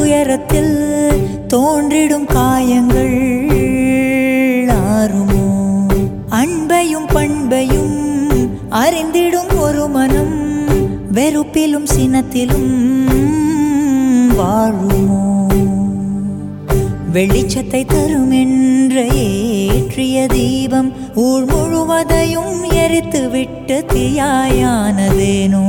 துயரத்தில் தோன்றிடும் காயங்கள் ஆறுமோ அன்பையும் பண்பையும் அறிந்திடும் ஒரு மனம் வெறுப்பிலும் சினத்திலும் வாழுமோ வெளிச்சத்தை தரும் என்ற ஏற்றிய தீபம் ஊர் முழுவதையும் எரித்து விட்டு தீயாயானதேனோ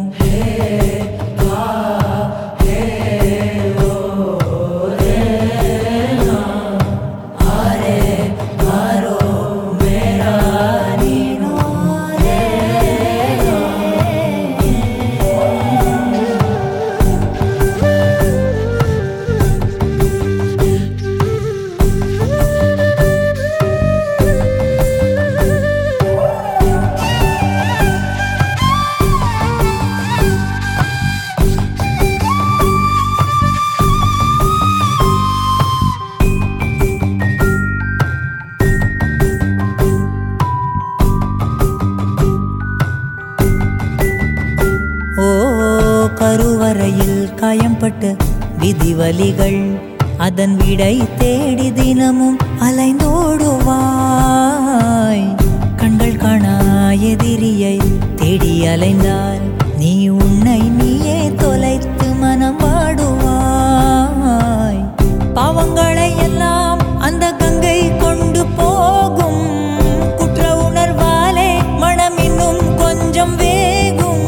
ஓ கருவறையில் காயம்பட்ட விதிவலிகள் அதன் விடை தேடி தினமும் அலைந்தோடுவாய் கண்கள் காணா எதிரியை தேடி அலைந்தால் நீ உன்னை நீயே தொலைத்து மனம் வாடுவாய் பாவங்களை எல்லாம் அந்த கங்கை கொண்டு போகும் குற்ற உணர்வாலே மனம் இன்னும் கொஞ்சம் வேகும்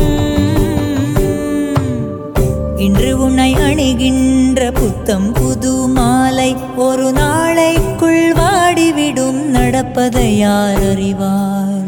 இன்று உன்னை அணிகின்ற புத்தம் புது மாலை ஒரு நாளைக்குள் வாடிவிடும் நடப்பதை யார் அறிவார்